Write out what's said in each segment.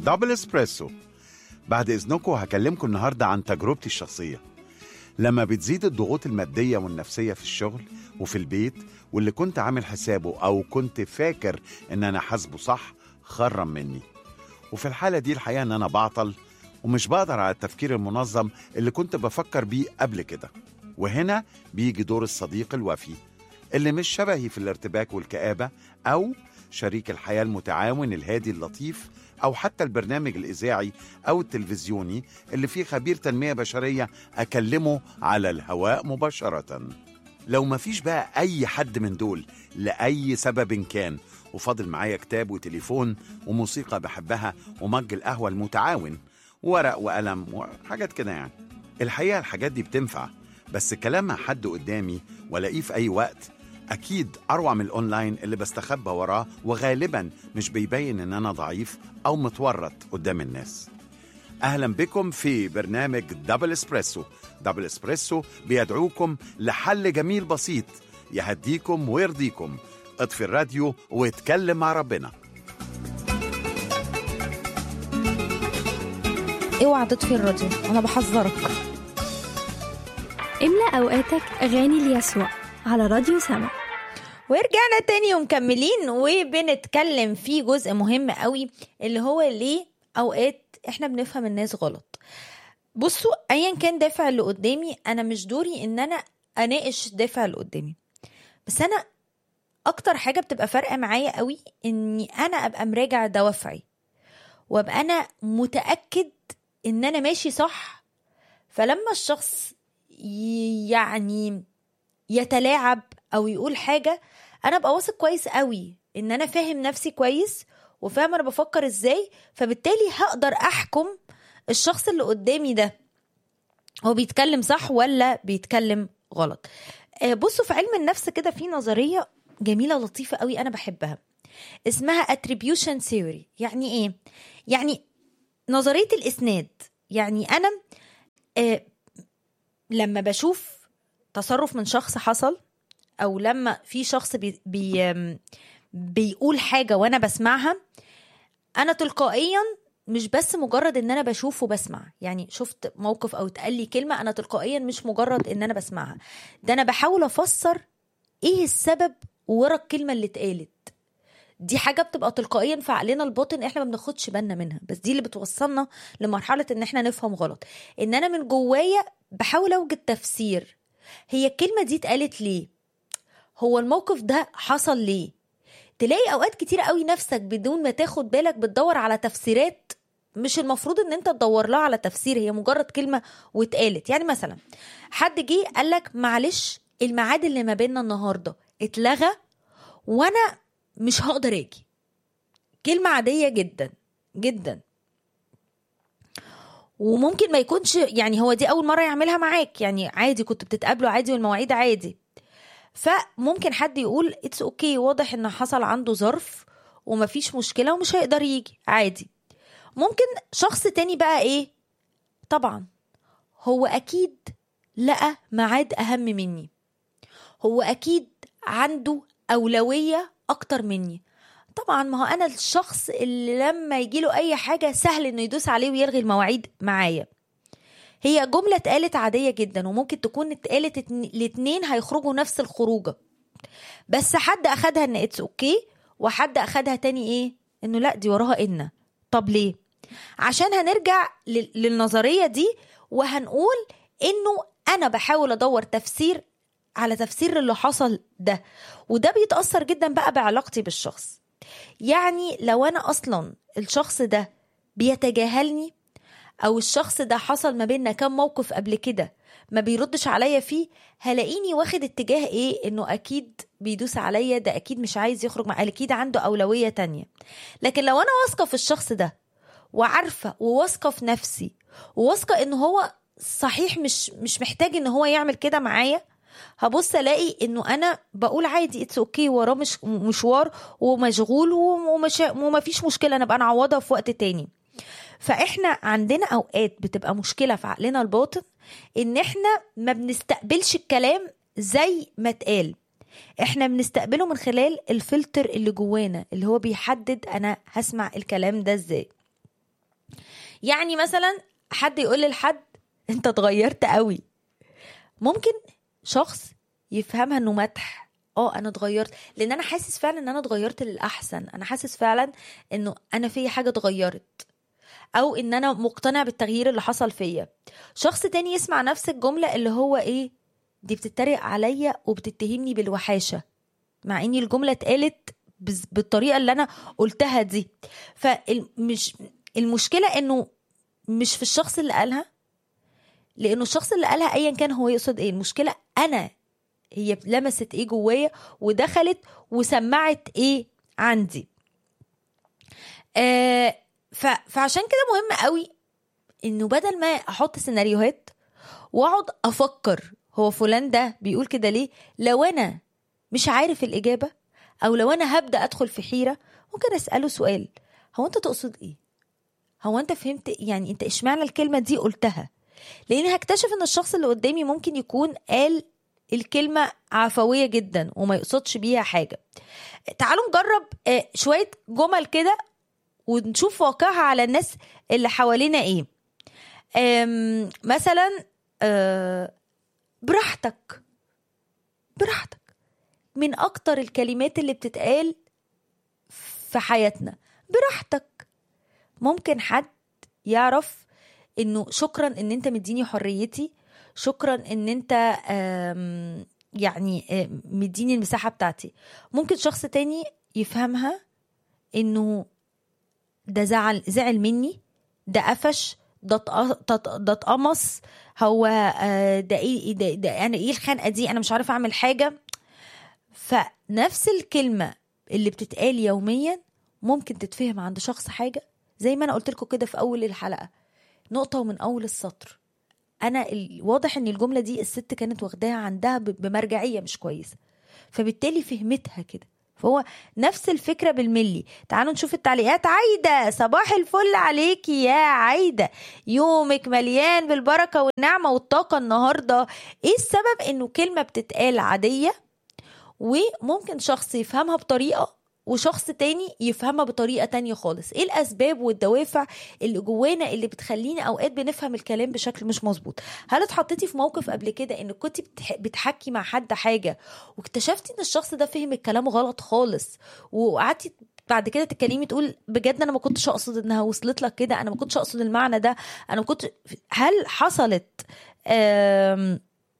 دبل اسبريسو بعد اذنكم هكلمكم النهارده عن تجربتي الشخصيه لما بتزيد الضغوط الماديه والنفسيه في الشغل وفي البيت واللي كنت عامل حسابه او كنت فاكر ان انا حاسبه صح خرم مني وفي الحاله دي الحقيقه ان انا بعطل ومش بقدر على التفكير المنظم اللي كنت بفكر بيه قبل كده وهنا بيجي دور الصديق الوفي اللي مش شبهي في الارتباك والكآبة أو شريك الحياة المتعاون الهادي اللطيف أو حتى البرنامج الإذاعي أو التلفزيوني اللي فيه خبير تنمية بشرية أكلمه على الهواء مباشرة لو مفيش بقى أي حد من دول لأي سبب كان وفاضل معايا كتاب وتليفون وموسيقى بحبها ومج القهوة المتعاون ورق وقلم وحاجات كده يعني الحقيقة الحاجات دي بتنفع بس كلام مع حد قدامي والاقيه في أي وقت أكيد أروع من الأونلاين اللي بستخبى وراه وغالبا مش بيبين إن أنا ضعيف أو متورط قدام الناس أهلا بكم في برنامج دبل اسبريسو دبل اسبريسو بيدعوكم لحل جميل بسيط يهديكم ويرضيكم اطفي الراديو واتكلم مع ربنا اوعى تطفي الراديو انا بحذرك املأ أوقاتك أغاني ليسوع على راديو سما ورجعنا تاني ومكملين وبنتكلم في جزء مهم قوي اللي هو ليه اوقات احنا بنفهم الناس غلط بصوا ايا كان دافع اللي قدامي انا مش دوري ان انا اناقش دافع اللي قدامي بس انا اكتر حاجه بتبقى فارقه معايا قوي اني انا ابقى مراجع دوافعي وابقى انا متاكد ان انا ماشي صح فلما الشخص ي- يعني يتلاعب او يقول حاجه انا ابقى واثق كويس قوي ان انا فاهم نفسي كويس وفاهم انا بفكر ازاي فبالتالي هقدر احكم الشخص اللي قدامي ده هو بيتكلم صح ولا بيتكلم غلط آه، بصوا في علم النفس كده في نظريه جميله لطيفه قوي انا بحبها اسمها attribution theory يعني ايه يعني نظريه الاسناد يعني انا آه، لما بشوف تصرف من شخص حصل او لما في شخص بي بي آم، بيقول حاجه وانا بسمعها انا تلقائيا مش بس مجرد ان انا بشوف وبسمع يعني شفت موقف او اتقال لي كلمه انا تلقائيا مش مجرد ان انا بسمعها ده انا بحاول افسر ايه السبب ورا الكلمه اللي اتقالت دي حاجه بتبقى تلقائيا في عقلنا الباطن احنا ما بناخدش بالنا منها بس دي اللي بتوصلنا لمرحله ان احنا نفهم غلط ان انا من جوايا بحاول اوجد تفسير هي الكلمه دي اتقالت ليه هو الموقف ده حصل ليه تلاقي اوقات كتير قوي نفسك بدون ما تاخد بالك بتدور على تفسيرات مش المفروض ان انت تدور لها على تفسير هي مجرد كلمه واتقالت يعني مثلا حد جه قال لك معلش الميعاد اللي ما بيننا النهارده اتلغى وانا مش هقدر اجي كلمه عاديه جدا جدا وممكن ما يكونش يعني هو دي اول مره يعملها معاك يعني عادي كنت بتتقابلوا عادي والمواعيد عادي فممكن حد يقول اتس اوكي okay, واضح ان حصل عنده ظرف ومفيش مشكله ومش هيقدر يجي عادي ممكن شخص تاني بقى ايه طبعا هو اكيد لقى ميعاد اهم مني هو اكيد عنده اولويه اكتر مني طبعا ما هو انا الشخص اللي لما يجيله اي حاجه سهل انه يدوس عليه ويلغي المواعيد معايا هي جملة اتقالت عادية جدا وممكن تكون اتقالت اتن- الاتنين هيخرجوا نفس الخروجة بس حد اخدها ان اتس اوكي وحد اخدها تاني ايه انه لا دي وراها ان طب ليه عشان هنرجع لل- للنظرية دي وهنقول انه انا بحاول ادور تفسير على تفسير اللي حصل ده وده بيتأثر جدا بقى بعلاقتي بالشخص يعني لو انا اصلا الشخص ده بيتجاهلني او الشخص ده حصل ما بيننا كام موقف قبل كده ما بيردش عليا فيه هلاقيني واخد اتجاه ايه انه اكيد بيدوس عليا ده اكيد مش عايز يخرج مع اكيد عنده اولوية تانية لكن لو انا واثقة في الشخص ده وعارفة وواثقة في نفسي وواثقة ان هو صحيح مش مش محتاج ان هو يعمل كده معايا هبص الاقي انه انا بقول عادي اتس اوكي وراه مش مشوار ومشغول ومش وما فيش مشكله انا بقى نعوضها في وقت تاني فاحنا عندنا اوقات بتبقى مشكله في عقلنا الباطن ان احنا ما بنستقبلش الكلام زي ما اتقال احنا بنستقبله من خلال الفلتر اللي جوانا اللي هو بيحدد انا هسمع الكلام ده ازاي يعني مثلا حد يقول لحد انت اتغيرت قوي ممكن شخص يفهمها انه مدح اه انا اتغيرت لان انا حاسس فعلا ان انا اتغيرت للاحسن انا حاسس فعلا انه انا في حاجه اتغيرت او ان انا مقتنع بالتغيير اللي حصل فيا شخص تاني يسمع نفس الجمله اللي هو ايه دي بتتريق عليا وبتتهمني بالوحاشه مع اني الجمله اتقالت بز- بالطريقه اللي انا قلتها دي فمش المشكله انه مش في الشخص اللي قالها لانه الشخص اللي قالها ايا كان هو يقصد ايه المشكله انا هي لمست ايه جوايا ودخلت وسمعت ايه عندي آه ف... فعشان كده مهم قوي انه بدل ما احط سيناريوهات واقعد افكر هو فلان ده بيقول كده ليه لو انا مش عارف الاجابه او لو انا هبدا ادخل في حيره ممكن اساله سؤال هو انت تقصد ايه هو انت فهمت يعني انت اشمعنى الكلمه دي قلتها لان هكتشف ان الشخص اللي قدامي ممكن يكون قال الكلمه عفويه جدا وما يقصدش بيها حاجه تعالوا نجرب آه، شويه جمل كده ونشوف واقعها على الناس اللي حوالينا ايه آم، مثلا آه، براحتك براحتك من اكتر الكلمات اللي بتتقال في حياتنا براحتك ممكن حد يعرف انه شكرا ان انت مديني حريتي شكرا ان انت آم، يعني آم، مديني المساحة بتاعتي ممكن شخص تاني يفهمها انه ده زعل زعل مني ده قفش ده اتق- تط- ده اتقمص هو آه، ده ايه ده, ده انا ايه الخنقه دي انا مش عارفه اعمل حاجه فنفس الكلمه اللي بتتقال يوميا ممكن تتفهم عند شخص حاجه زي ما انا قلت لكم كده في اول الحلقه نقطه ومن اول السطر انا ال- واضح ان الجمله دي الست كانت واخداها عندها ب- بمرجعيه مش كويسه فبالتالي فهمتها كده فهو نفس الفكره بالملي تعالوا نشوف التعليقات عايده صباح الفل عليكي يا عايده يومك مليان بالبركه والنعمه والطاقه النهارده ايه السبب انه كلمه بتتقال عاديه وممكن شخص يفهمها بطريقه وشخص تاني يفهمها بطريقة تانية خالص ايه الاسباب والدوافع اللي جوانا اللي بتخلينا اوقات بنفهم الكلام بشكل مش مظبوط هل اتحطيتي في موقف قبل كده ان كنت بتح- بتحكي مع حد حاجة واكتشفتي ان الشخص ده فهم الكلام غلط خالص وقعدتي بعد كده تتكلمي تقول بجد انا ما كنتش اقصد انها وصلت لك كده انا ما كنتش اقصد المعنى ده انا ما كنت هل حصلت آم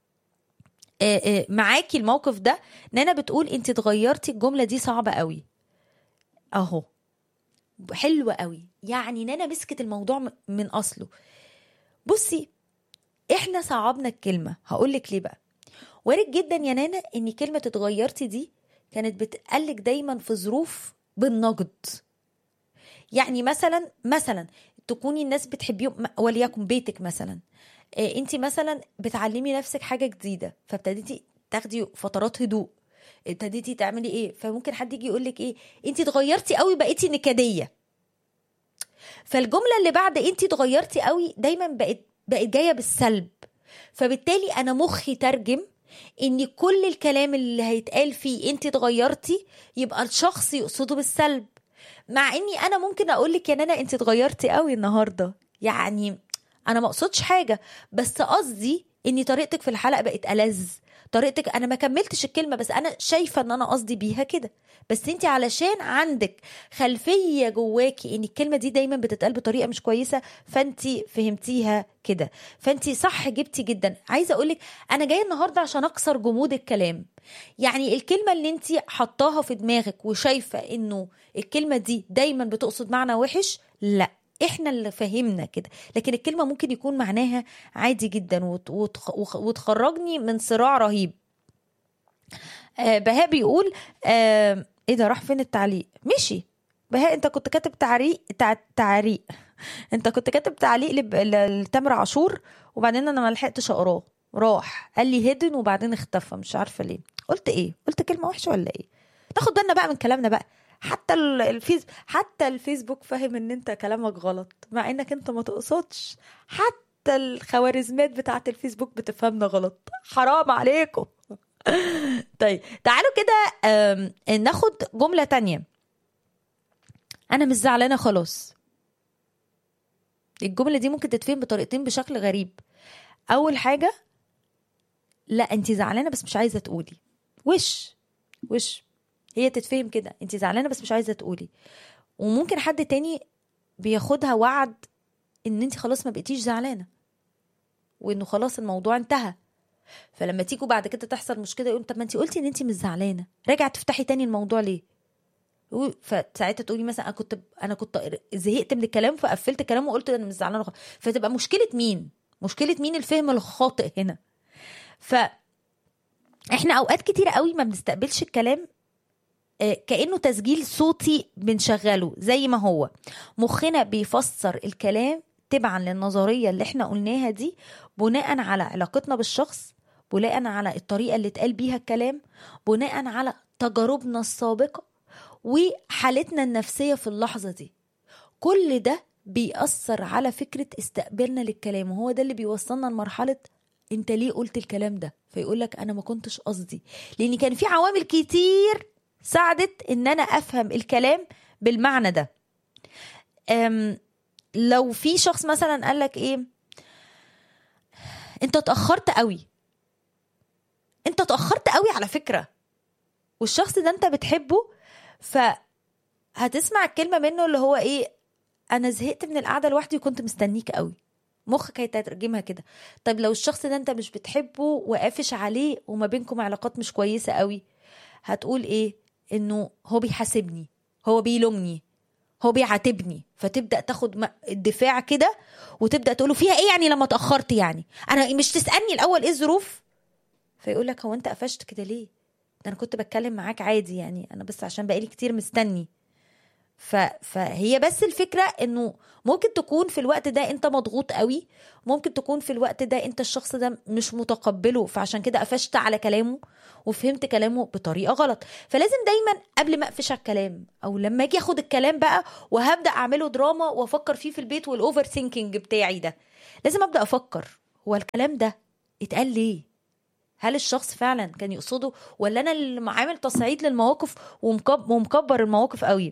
آه، آه، معاكي الموقف ده نانا بتقول انت اتغيرتي الجمله دي صعبه قوي اهو حلوه قوي يعني نانا مسكت الموضوع م- من اصله بصي احنا صعبنا الكلمه هقولك ليه بقى وارد جدا يا نانا ان كلمه اتغيرتي دي كانت بتقلك دايما في ظروف بالنقد يعني مثلا مثلا تكوني الناس بتحبيهم م- وليكن بيتك مثلا انت مثلا بتعلمي نفسك حاجه جديده فابتديتي تاخدي فترات هدوء ابتديتي تعملي ايه فممكن حد يجي يقول لك ايه انت اتغيرتي قوي بقيتي نكديه فالجمله اللي بعد انت اتغيرتي قوي دايما بقت بقت جايه بالسلب فبالتالي انا مخي ترجم ان كل الكلام اللي هيتقال فيه انت اتغيرتي يبقى الشخص يقصده بالسلب مع اني انا ممكن اقول لك يا نانا انت اتغيرتي قوي النهارده يعني انا ما اقصدش حاجه بس قصدي ان طريقتك في الحلقه بقت ألذ طريقتك انا ما كملتش الكلمه بس انا شايفه ان انا قصدي بيها كده بس انت علشان عندك خلفيه جواكي ان الكلمه دي دايما بتتقال بطريقه مش كويسه فانت فهمتيها كده فانت صح جبتي جدا عايزه اقولك انا جايه النهارده عشان اكسر جمود الكلام يعني الكلمه اللي انت حطاها في دماغك وشايفه انه الكلمه دي دايما بتقصد معنى وحش لا احنا اللي فهمنا كده لكن الكلمه ممكن يكون معناها عادي جدا وت- وتخ- وخ- وتخرجني من صراع رهيب آه بهاء بيقول آه ايه ده راح فين التعليق مشي بهاء انت كنت كاتب تعريق تع... تعريق انت كنت كاتب تعليق لب... ل- لتامر عاشور وبعدين انا ما لحقتش اقراه راح قال لي هيدن وبعدين اختفى مش عارفه ليه قلت ايه قلت كلمه وحشه ولا ايه تاخد بالنا بقى من كلامنا بقى حتى ال- الفيس حتى الفيسبوك فاهم ان انت كلامك غلط مع انك انت ما تقصدش حتى الخوارزميات بتاعت الفيسبوك بتفهمنا غلط حرام عليكم طيب تعالوا كده آم، ناخد جملة تانية أنا مش زعلانة خلاص الجمله دي ممكن تتفهم بطريقتين بشكل غريب اول حاجه لا انت زعلانه بس مش عايزه تقولي وش وش هي تتفهم كده انت زعلانه بس مش عايزه تقولي وممكن حد تاني بياخدها وعد ان انت خلاص ما بقيتيش زعلانه وانه خلاص الموضوع انتهى فلما تيجوا بعد كده تحصل مشكله يقول طب ما انت قلتي ان انت مش زعلانه راجعه تفتحي تاني الموضوع ليه يقول- فساعتها تقولي مثلا انا كنت انا كنت زهقت من الكلام فقفلت الكلام وقلت انا مش زعلانه خالص. فتبقى مشكله مين مشكله مين الفهم الخاطئ هنا ف احنا اوقات كتيره قوي ما بنستقبلش الكلام آه، كانه تسجيل صوتي بنشغله زي ما هو مخنا بيفسر الكلام تبعا للنظريه اللي احنا قلناها دي بناء على علاقتنا بالشخص بناء على الطريقه اللي اتقال بيها الكلام بناء على تجاربنا السابقه وحالتنا النفسيه في اللحظه دي كل ده بيأثر على فكرة استقبالنا للكلام وهو ده اللي بيوصلنا لمرحلة انت ليه قلت الكلام ده فيقول لك انا ما كنتش قصدي لان كان في عوامل كتير ساعدت ان انا افهم الكلام بالمعنى ده أم لو في شخص مثلا قال لك ايه انت اتاخرت قوي انت اتاخرت قوي على فكره والشخص ده انت بتحبه فهتسمع الكلمه منه اللي هو ايه انا زهقت من القعده لوحدي وكنت مستنيك قوي مخك هيترجمها كده طيب لو الشخص ده انت مش بتحبه وقافش عليه وما بينكم علاقات مش كويسه قوي هتقول ايه انه هو بيحاسبني هو بيلومني هو بيعاتبني فتبدا تاخد م- الدفاع كده وتبدا تقوله فيها ايه يعني لما اتاخرت يعني انا مش تسالني الاول ايه الظروف فيقول لك هو انت قفشت كده ليه ده انا كنت بتكلم معاك عادي يعني انا بس عشان بقالي كتير مستني ف... فهي بس الفكرة انه ممكن تكون في الوقت ده انت مضغوط قوي ممكن تكون في الوقت ده انت الشخص ده مش متقبله فعشان كده قفشت على كلامه وفهمت كلامه بطريقة غلط فلازم دايما قبل ما اقفش على الكلام او لما اجي اخد الكلام بقى وهبدا اعمله دراما وافكر فيه في البيت والاوفر ثينكينج بتاعي ده لازم ابدا افكر هو الكلام ده اتقال ليه هل الشخص فعلا كان يقصده ولا انا اللي عامل تصعيد للمواقف ومكب- ومكبر المواقف قوي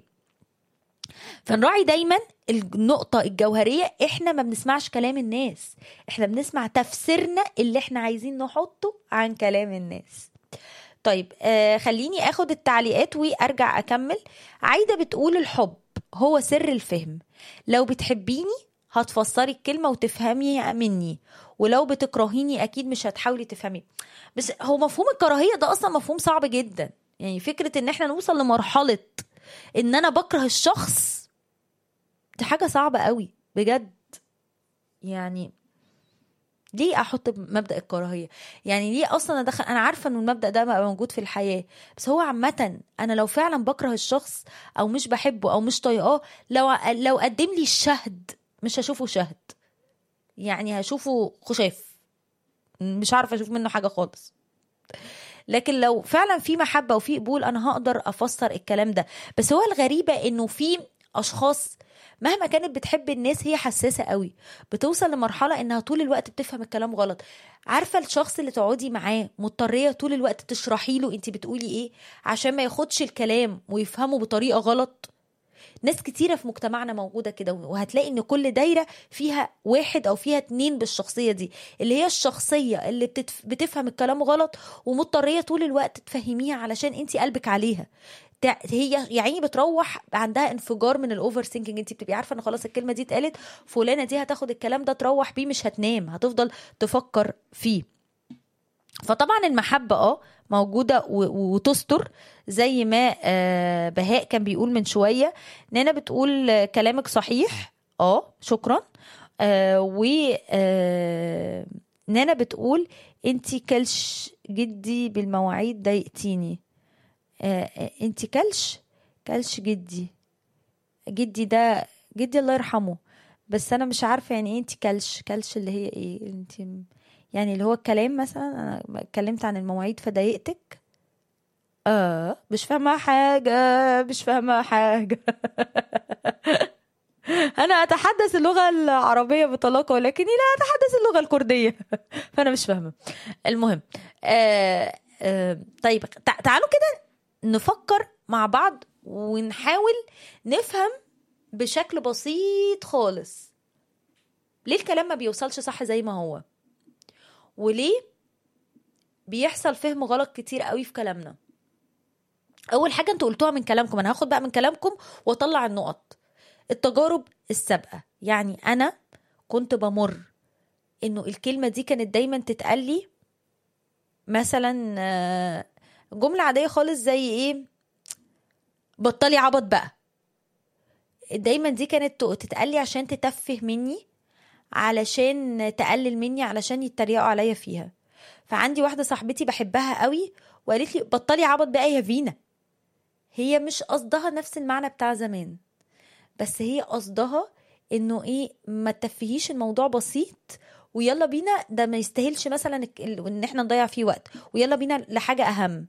فنراعي دايما النقطة الجوهرية احنا ما بنسمعش كلام الناس احنا بنسمع تفسيرنا اللي احنا عايزين نحطه عن كلام الناس طيب آه خليني اخد التعليقات وارجع اكمل عايدة بتقول الحب هو سر الفهم لو بتحبيني هتفسري الكلمة وتفهمي مني ولو بتكرهيني اكيد مش هتحاولي تفهمي بس هو مفهوم الكراهية ده اصلا مفهوم صعب جدا يعني فكرة ان احنا نوصل لمرحلة ان انا بكره الشخص دي حاجة صعبة قوي بجد يعني ليه احط مبدا الكراهيه يعني ليه اصلا ادخل انا عارفه ان المبدا ده بقى موجود في الحياه بس هو عامه انا لو فعلا بكره الشخص او مش بحبه او مش طايقاه لو لو قدم لي الشهد مش هشوفه شهد يعني هشوفه خشاف مش عارفه اشوف منه حاجه خالص لكن لو فعلا في محبه وفي قبول انا هقدر افسر الكلام ده بس هو الغريبه انه في اشخاص مهما كانت بتحب الناس هي حساسه قوي بتوصل لمرحله انها طول الوقت بتفهم الكلام غلط عارفه الشخص اللي تقعدي معاه مضطريه طول الوقت تشرحي له انت بتقولي ايه عشان ما ياخدش الكلام ويفهمه بطريقه غلط ناس كتيرة في مجتمعنا موجودة كده وهتلاقي ان كل دايرة فيها واحد او فيها اتنين بالشخصية دي اللي هي الشخصية اللي بتتف... بتفهم الكلام غلط ومضطرية طول الوقت تفهميها علشان انت قلبك عليها تع- هي يعني بتروح عندها انفجار من الاوفر ثينكينج انت بتبقي عارفه ان خلاص الكلمه دي اتقالت فلانه دي هتاخد الكلام ده تروح بيه مش هتنام هتفضل تفكر فيه فطبعا المحبة اه موجودة و- وتستر زي ما آه، بهاء كان بيقول من شوية نانا بتقول آه، كلامك صحيح اه شكرا آه، و آه، نانا بتقول انتي كلش جدي بالمواعيد ضايقتيني آه، آه، انتي كلش كلش جدي جدي ده جدي الله يرحمه بس انا مش عارفه يعني ايه انتي كلش كلش اللي هي ايه انتي يعني اللي هو الكلام مثلا انا اتكلمت عن المواعيد فضايقتك اه مش فاهمه حاجه مش فاهمه حاجه انا اتحدث اللغه العربيه بطلاقه ولكني لا اتحدث اللغه الكرديه فانا مش فاهمه المهم آه آه طيب تع- تعالوا كده نفكر مع بعض ونحاول نفهم بشكل بسيط خالص ليه الكلام ما بيوصلش صح زي ما هو وليه بيحصل فهم غلط كتير قوي في كلامنا اول حاجه انتوا قلتوها من كلامكم انا هاخد بقى من كلامكم واطلع النقط التجارب السابقه يعني انا كنت بمر انه الكلمه دي كانت دايما تتقال لي مثلا آه، جمله عاديه خالص زي ايه بطلي عبط بقى دايما دي كانت تتقال لي عشان تتفه مني علشان تقلل مني علشان يتريقوا عليا فيها فعندي واحده صاحبتي بحبها قوي وقالت لي بطلي عبط بقى يا فينا هي مش قصدها نفس المعنى بتاع زمان بس هي قصدها انه ايه ما تفهيش الموضوع بسيط ويلا بينا ده ما يستاهلش مثلا الك- ال- ان احنا نضيع فيه وقت ويلا بينا لحاجه اهم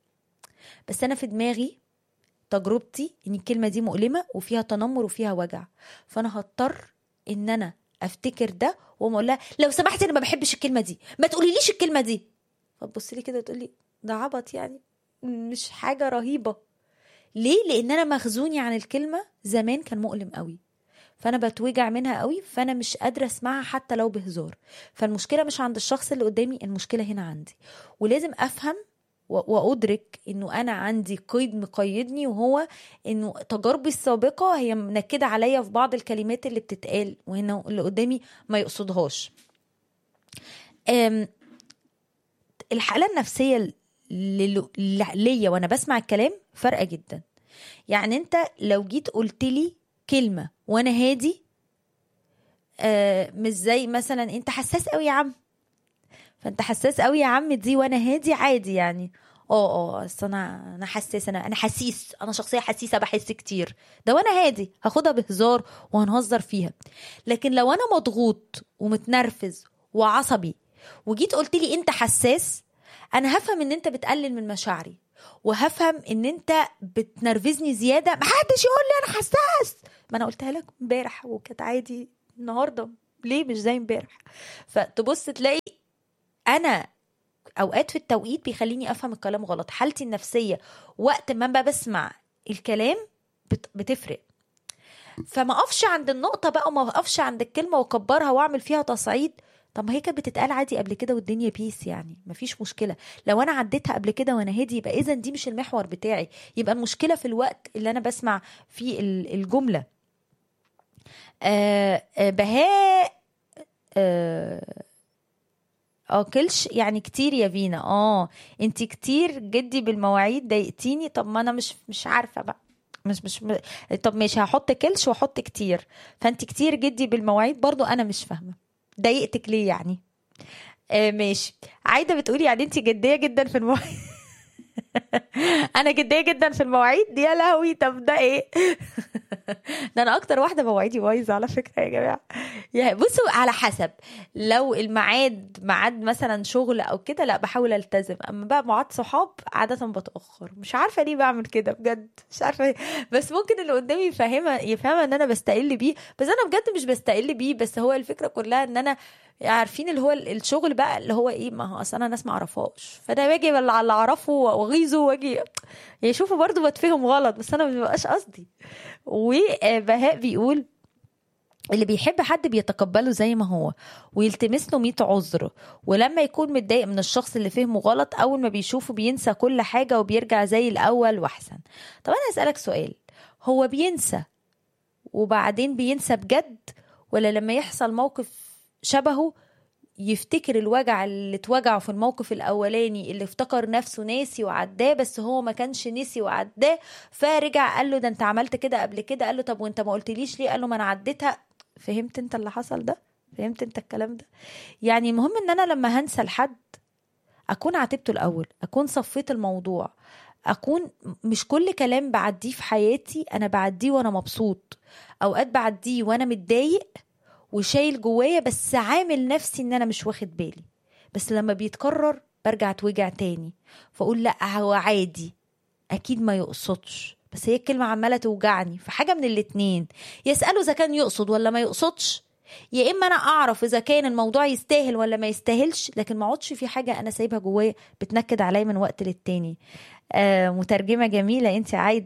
بس انا في دماغي تجربتي ان الكلمه دي مؤلمه وفيها تنمر وفيها وجع فانا هضطر ان انا افتكر ده واقوم اقول لها لو سمحتي انا ما بحبش الكلمه دي ما تقوليليش الكلمه دي فتبص لي كده وتقول لي ده عبط يعني مش حاجه رهيبه ليه لان انا مخزوني عن الكلمه زمان كان مؤلم قوي فانا بتوجع منها قوي فانا مش قادره اسمعها حتى لو بهزار فالمشكله مش عند الشخص اللي قدامي المشكله هنا عندي ولازم افهم و- وادرك انه انا عندي قيد مقيدني وهو انه تجاربي السابقه هي منكده عليا في بعض الكلمات اللي بتتقال وهنا اللي قدامي ما يقصدهاش أم، الحاله النفسيه لل- ل- ليا وانا بسمع الكلام فارقه جدا يعني انت لو جيت قلت لي كلمه وانا هادي آه مش زي مثلا انت حساس قوي يا عم فانت حساس قوي يا عم دي وانا هادي عادي يعني اه اه اصل انا انا حساس انا انا حسيس انا شخصيه حسيسه بحس كتير ده وانا هادي هاخدها بهزار وهنهزر فيها لكن لو انا مضغوط ومتنرفز وعصبي وجيت قلت لي انت حساس انا هفهم ان انت بتقلل من مشاعري وهفهم ان انت بتنرفزني زياده محدش يقول لي انا حساس ما انا قلتها لك امبارح وكانت عادي النهارده ليه مش زي امبارح فتبص تلاقي انا اوقات في التوقيت بيخليني افهم الكلام غلط حالتي النفسيه وقت ما بقى بسمع الكلام بت- بتفرق فما اقفش عند النقطه بقى وما اقفش عند الكلمه واكبرها واعمل فيها تصعيد طب ما هي كانت بتتقال عادي قبل كده والدنيا بيس يعني مفيش مشكله لو انا عديتها قبل كده وانا هادي يبقى اذا دي مش المحور بتاعي يبقى المشكله في الوقت اللي انا بسمع فيه ال- الجمله آه آه بهاء آه اكلش يعني كتير يا فينا اه انت كتير جدي بالمواعيد ضايقتيني طب ما انا مش مش عارفه بقى مش مش م... طب ماشي هحط كلش واحط كتير فانت كتير جدي بالمواعيد برضو انا مش فاهمه ضايقتك ليه يعني آه ماشي عايده بتقولي يعني انت جديه جدا في المواعيد انا جديه جدا في المواعيد يا لهوي طب ده ايه ده انا اكتر واحده مواعيدي بايظه على فكره يا جماعه يعني بصوا على حسب لو الميعاد ميعاد مثلا شغل او كده لا بحاول التزم اما بقى ميعاد صحاب عاده بتاخر مش عارفه ليه بعمل كده بجد مش عارفه ليه. بس ممكن اللي قدامي يفهمها يفهمها ان انا بستقل بيه بس انا بجد مش بستقل بيه بس هو الفكره كلها ان انا عارفين اللي هو الشغل بقى اللي هو ايه ما هو اصل انا ناس ما اعرفهاش فانا باجي على اللي اعرفه واغيظه واجي يشوفوا برضو بتفهم غلط بس انا ما بيبقاش قصدي وبهاء بيقول اللي بيحب حد بيتقبله زي ما هو ويلتمس له 100 عذر ولما يكون متضايق من الشخص اللي فهمه غلط اول ما بيشوفه بينسى كل حاجه وبيرجع زي الاول واحسن طب انا اسالك سؤال هو بينسى وبعدين بينسى بجد ولا لما يحصل موقف شبهه يفتكر الوجع اللي اتوجعه في الموقف الاولاني اللي افتكر نفسه ناسي وعداه بس هو ما كانش نسي وعداه فرجع قال له ده انت عملت كده قبل كده قال له طب وانت ما قلتليش ليه قال له ما انا عديتها فهمت انت اللي حصل ده فهمت انت الكلام ده يعني المهم ان انا لما هنسى لحد اكون عاتبته الاول اكون صفيت الموضوع اكون مش كل كلام بعديه في حياتي انا بعديه وانا مبسوط اوقات بعديه وانا متضايق وشايل جوايا بس عامل نفسي ان انا مش واخد بالي بس لما بيتكرر برجع اتوجع تاني فاقول لا هو عادي اكيد ما يقصدش بس هي الكلمة عمالة توجعني فحاجة من الاتنين يسأله إذا كان يقصد ولا ما يقصدش يا إما أنا أعرف إذا كان الموضوع يستاهل ولا ما يستاهلش لكن ما اقعدش في حاجة أنا سايبها جوايا بتنكد عليا من وقت للتاني آه مترجمة جميلة أنت عايدة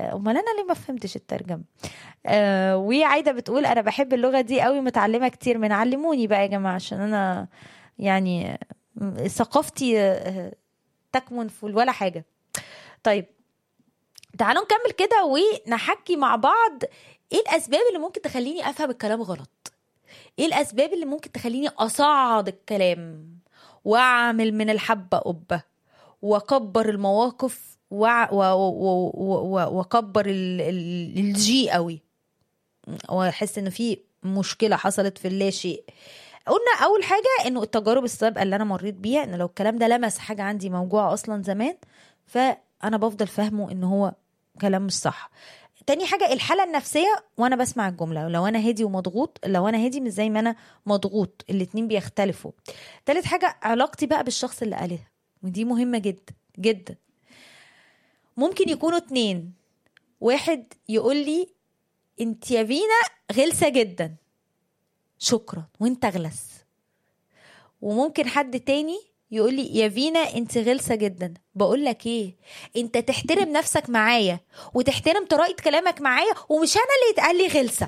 آه، امال انا ليه ما فهمتش الترجمه آه وعايده بتقول انا بحب اللغه دي قوي متعلمه كتير من علموني بقى يا جماعه عشان انا يعني م- ثقافتي آه، تكمن في ولا حاجه طيب تعالوا نكمل كده ونحكي مع بعض ايه الاسباب اللي ممكن تخليني افهم الكلام غلط ايه الاسباب اللي ممكن تخليني اصعد الكلام واعمل من الحبه قبه واكبر المواقف وع- و- و- و- و- واكبر ال- ال- الجي قوي واحس ان في مشكله حصلت في اللا شيء قلنا اول حاجه انه التجارب السابقه اللي انا مريت بيها ان لو الكلام ده لمس حاجه عندي موجوعه اصلا زمان فانا بفضل فاهمه ان هو كلام مش صح تاني حاجة الحالة النفسية وأنا بسمع الجملة لو أنا هادي ومضغوط لو أنا هادي مش زي ما أنا مضغوط الاتنين بيختلفوا تالت حاجة علاقتي بقى بالشخص اللي قالها ودي مهمة جدا جدا ممكن يكونوا اتنين واحد يقول لي انت يا فينا غلسة جدا شكرا وانت غلس وممكن حد تاني يقول لي يا فينا انت غلسة جدا بقول لك ايه انت تحترم نفسك معايا وتحترم طريقة كلامك معايا ومش انا اللي يتقال لي غلسة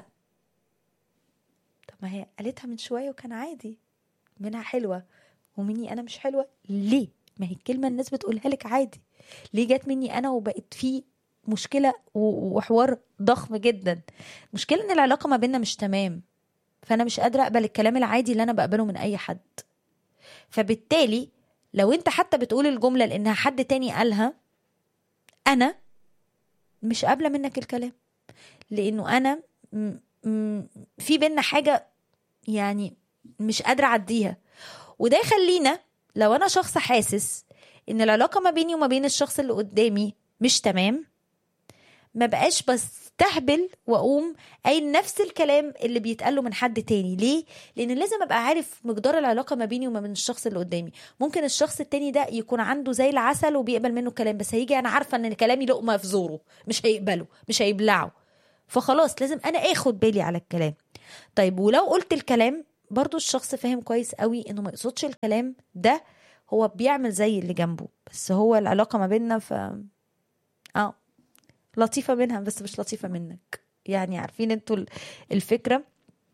طب ما هي قالتها من شوية وكان عادي منها حلوة ومني انا مش حلوة ليه ما هي الكلمة الناس بتقولها لك عادي ليه جت مني انا وبقت في مشكلة و- وحوار ضخم جدا المشكلة ان العلاقة ما بيننا مش تمام فانا مش قادرة اقبل الكلام العادي اللي انا بقبله من اي حد فبالتالي لو انت حتى بتقول الجملة لانها حد تاني قالها انا مش قابلة منك الكلام لانه انا م- م- في بينا حاجة يعني مش قادرة اعديها وده يخلينا لو انا شخص حاسس ان العلاقة ما بيني وما بين الشخص اللي قدامي مش تمام ما بقاش بستهبل واقوم قايل نفس الكلام اللي بيتقال له من حد تاني ليه لان لازم ابقى عارف مقدار العلاقه ما بيني وما بين الشخص اللي قدامي ممكن الشخص التاني ده يكون عنده زي العسل وبيقبل منه الكلام بس هيجي انا عارفه ان كلامي لقمه في زوره مش هيقبله مش هيبلعه فخلاص لازم انا اخد بالي على الكلام طيب ولو قلت الكلام برضو الشخص فاهم كويس قوي انه ما يقصدش الكلام ده هو بيعمل زي اللي جنبه بس هو العلاقه ما بيننا ف اه لطيفه منها بس مش لطيفه منك يعني عارفين انتوا ال- الفكره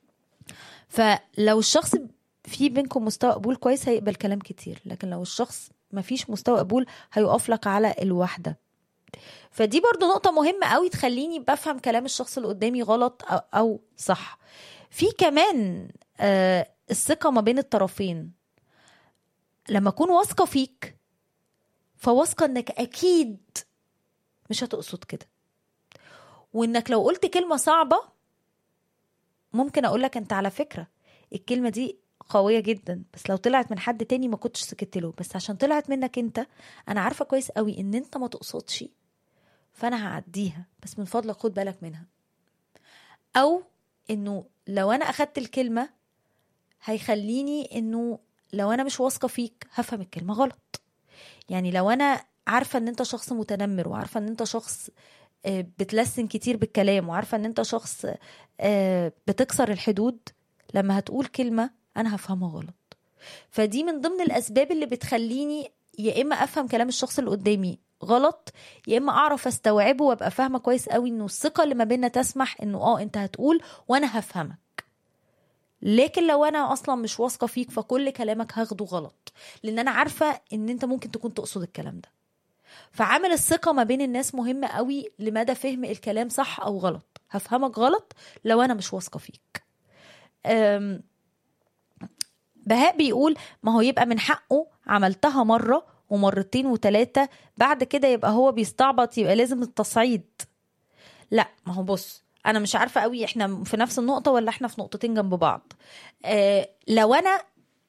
فلو الشخص في بينكم مستوى قبول كويس هيقبل كلام كتير لكن لو الشخص ما فيش مستوى قبول هيقف لك على الوحده فدي برضو نقطة مهمة قوي تخليني بفهم كلام الشخص اللي قدامي غلط أو, أو صح في كمان آه الثقة ما بين الطرفين لما أكون واثقة فيك فواثقة إنك أكيد مش هتقصد كده وإنك لو قلت كلمة صعبة ممكن أقول لك أنت على فكرة الكلمة دي قوية جدا بس لو طلعت من حد تاني ما كنتش سكت له بس عشان طلعت منك انت انا عارفة كويس قوي ان انت ما تقصدش فانا هعديها بس من فضلك خد بالك منها او انه لو انا اخدت الكلمة هيخليني انه لو انا مش واثقة فيك هفهم الكلمة غلط يعني لو انا عارفة ان انت شخص متنمر وعارفة ان انت شخص آه، بتلسن كتير بالكلام وعارفة ان انت شخص آه، بتكسر الحدود لما هتقول كلمة انا هفهمها غلط فدي من ضمن الاسباب اللي بتخليني يا اما افهم كلام الشخص اللي قدامي غلط يا اما اعرف استوعبه وابقى فاهمه كويس قوي انه الثقه اللي ما بيننا تسمح انه اه انت هتقول وانا هفهمك لكن لو انا اصلا مش واثقه فيك فكل كلامك هاخده غلط لان انا عارفه ان انت ممكن تكون تقصد الكلام ده فعامل الثقه ما بين الناس مهم قوي لمدى فهم الكلام صح او غلط هفهمك غلط لو انا مش واثقه فيك أم، بهاء بيقول ما هو يبقى من حقه عملتها مرة ومرتين وتلاتة بعد كده يبقى هو بيستعبط يبقى لازم التصعيد لا ما هو بص انا مش عارفة قوي احنا في نفس النقطة ولا احنا في نقطتين جنب بعض اه لو انا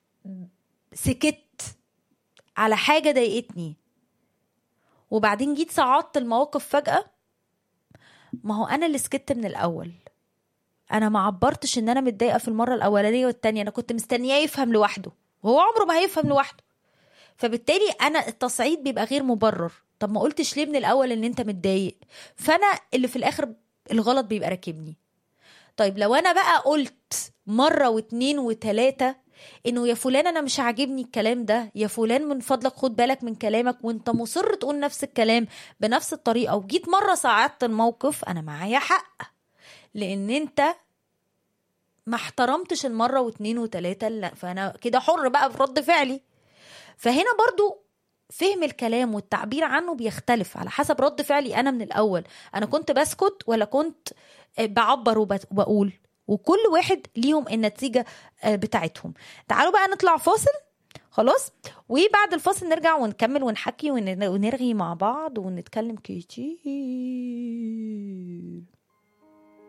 سكت على حاجة ضايقتني وبعدين جيت صعدت المواقف فجأة ما هو انا اللي سكت من الاول انا ما عبرتش ان انا متضايقه في المره الاولانيه والتانيه انا كنت مستنياه يفهم لوحده وهو عمره ما هيفهم لوحده فبالتالي انا التصعيد بيبقى غير مبرر طب ما قلتش ليه من الاول ان انت متضايق فانا اللي في الاخر الغلط بيبقى راكبني طيب لو انا بقى قلت مره واتنين وتلاته انه يا فلان انا مش عاجبني الكلام ده يا فلان من فضلك خد بالك من كلامك وانت مصر تقول نفس الكلام بنفس الطريقه وجيت مره صعدت الموقف انا معايا حق لان انت ما احترمتش المره واتنين وتلاته لا فانا كده حر بقى في رد فعلي فهنا برضو فهم الكلام والتعبير عنه بيختلف على حسب رد فعلي انا من الاول انا كنت بسكت ولا كنت بعبر وبت- وبقول وكل واحد ليهم النتيجة آه، بتاعتهم تعالوا بقى نطلع فاصل خلاص وبعد الفاصل نرجع ونكمل ونحكي ون- ونرغي مع بعض ونتكلم كتير